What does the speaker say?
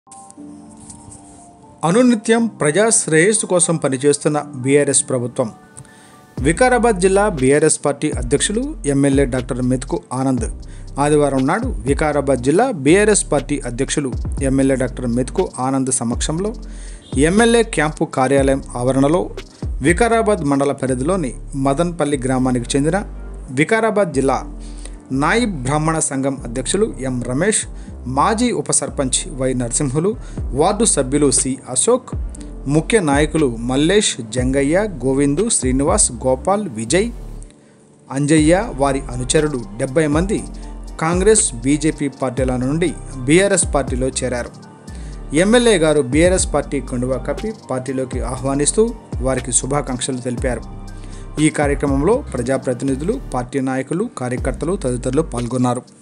అనునిత్యం ప్రజా శ్రేయస్సు కోసం పనిచేస్తున్న బీఆర్ఎస్ ప్రభుత్వం వికారాబాద్ జిల్లా బీఆర్ఎస్ పార్టీ అధ్యక్షులు ఎమ్మెల్యే డాక్టర్ మెతుకు ఆనంద్ ఆదివారం నాడు వికారాబాద్ జిల్లా బీఆర్ఎస్ పార్టీ అధ్యక్షులు ఎమ్మెల్యే డాక్టర్ మెతుకు ఆనంద్ సమక్షంలో ఎమ్మెల్యే క్యాంపు కార్యాలయం ఆవరణలో వికారాబాద్ మండల పరిధిలోని మదన్పల్లి గ్రామానికి చెందిన వికారాబాద్ జిల్లా నాయిబ్ బ్రాహ్మణ సంఘం అధ్యక్షులు ఎం రమేష్ మాజీ ఉప సర్పంచ్ వై నరసింహులు వార్డు సభ్యులు సి అశోక్ ముఖ్య నాయకులు మల్లేష్ జంగయ్య గోవిందు శ్రీనివాస్ గోపాల్ విజయ్ అంజయ్య వారి అనుచరుడు డెబ్బై మంది కాంగ్రెస్ బీజేపీ పార్టీల నుండి బీఆర్ఎస్ పార్టీలో చేరారు ఎమ్మెల్యే గారు బీఆర్ఎస్ పార్టీ కండువా కప్పి పార్టీలోకి ఆహ్వానిస్తూ వారికి శుభాకాంక్షలు తెలిపారు ఈ కార్యక్రమంలో ప్రజాప్రతినిధులు పార్టీ నాయకులు కార్యకర్తలు తదితరులు పాల్గొన్నారు